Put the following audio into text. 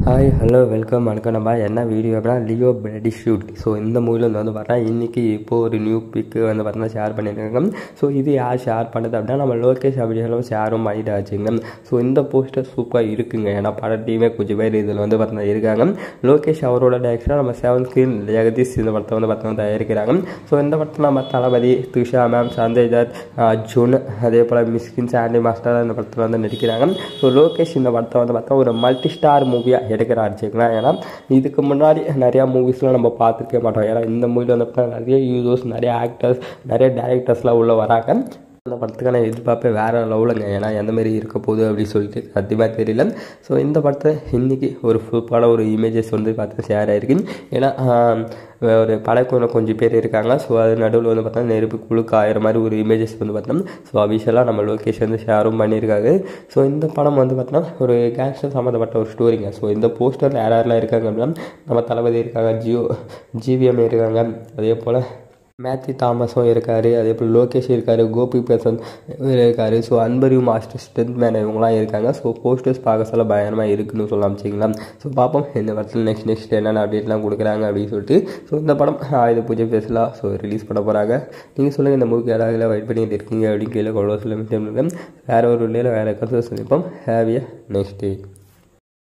hi hello welcome வணக்கம் நம்ம என்ன வீடியோ அப்படின்னா லியோ பிளடி ஷூட் ஸோ இந்த மூவியில் வந்து வந்து பார்த்தா இன்றைக்கி இப்போ ஒரு நியூ பிக்கு வந்து பார்த்தீங்கன்னா ஷேர் பண்ணியிருக்காங்க ஸோ இது யார் ஷேர் பண்ணது அப்படின்னா நம்ம லோகேஷ் அப்படின்னாலும் ஷேரும் பண்ணிட்டு ஆச்சுங்க ஸோ இந்த போஸ்டர் சூப்பராக இருக்குங்க ஏன்னா படத்தையுமே கொஞ்சம் பேர் இதில் வந்து பார்த்தீங்கன்னா இருக்காங்க லோகேஷ் அவரோட டேரக்ஷனாக நம்ம செவன் ஸ்க்ரீன் ஜெகதீஷ் இந்த படத்தை வந்து பார்த்தீங்கன்னா தயாரிக்கிறாங்க ஸோ இந்த படத்தில் நம்ம தளபதி துஷா மேம் சஞ்சய் தத் அர்ஜுன் அதே போல் மிஸ்கின் சாண்டி மாஸ்டர் இந்த படத்தில் வந்து நடிக்கிறாங்க ஸோ லோகேஷ் இந்த படத்தை வந்து பார்த்தா ஒரு மல்டி ஸ்டார் மூவியாக எடுக்கிறாரு வச்சுக்கலாம் ஏன்னா இதுக்கு முன்னாடி நிறையா மூவிஸ்லாம் நம்ம பார்த்துருக்க மாட்டோம் ஏன்னா இந்த மூவியில் வந்து பார்த்தா நிறைய ஹீரோஸ் நிறைய ஆக்டர்ஸ் நிறைய டேரக்டர்ஸ்லாம் உள்ள வராங்க அந்த படத்துக்கான எதிர்பார்ப்பே வேறு லெவலுங்க ஏன்னா எந்த மாதிரி இருக்க போகுது அப்படின்னு சொல்லிட்டு சத்தியமாக தெரியல ஸோ இந்த படத்தை இன்றைக்கி ஒரு சூப்பரான ஒரு இமேஜஸ் வந்து பார்த்து ஷேர் ஆகிருக்கு ஏன்னா ஒரு படக்குள்ள கொஞ்சம் பேர் இருக்காங்க ஸோ அது நடுவில் வந்து பார்த்தா நெருப்பு குழுக்கு ஆயிர மாதிரி ஒரு இமேஜஸ் வந்து பார்த்தோம் ஸோ அபிஷியலாக நம்ம லோகேஷ் வந்து ஷேரும் பண்ணியிருக்காங்க ஸோ இந்த படம் வந்து பார்த்தோன்னா ஒரு கேங்ஸ்டர் சம்மந்தப்பட்ட ஒரு ஸ்டோரிங்க ஸோ இந்த போஸ்டரில் யார் யாரெல்லாம் இருக்காங்க அப்படின்னா நம்ம தளபதி இருக்காங்க ஜியோ ஜிவிஎம் இருக்காங்க அதே போல் மேத்யூ தாமஸும் இருக்கார் அதே போல் லோகேஷ் இருக்கார் கோபி பிரசன் இருக்கார் ஸோ அன்பரியூ மாஸ்டர் ஸ்ட்ரென்த் மேன் இவங்களாம் இருக்காங்க ஸோ போஸ்டர்ஸ் பார்க்க சொல்ல பயங்கரமாக இருக்குன்னு சொல்லலாம் வச்சிங்களா ஸோ பார்ப்போம் இந்த படத்தில் நெக்ஸ்ட் நெக்ஸ்ட் என்னென்ன அப்டேட்லாம் கொடுக்குறாங்க அப்படின்னு சொல்லிட்டு ஸோ இந்த படம் இது பூஜை பேசலாம் ஸோ ரிலீஸ் பண்ண போகிறாங்க நீங்கள் சொல்லுங்கள் இந்த மூவிக்கு யாராவது வெயிட் பண்ணிட்டு இருக்கீங்க அப்படின்னு கீழே கொள்ள சொல்ல வேறு ஒரு இல்லையில் வேறு கருத்து சந்திப்போம் ஹேவிய நெக்ஸ்ட் டே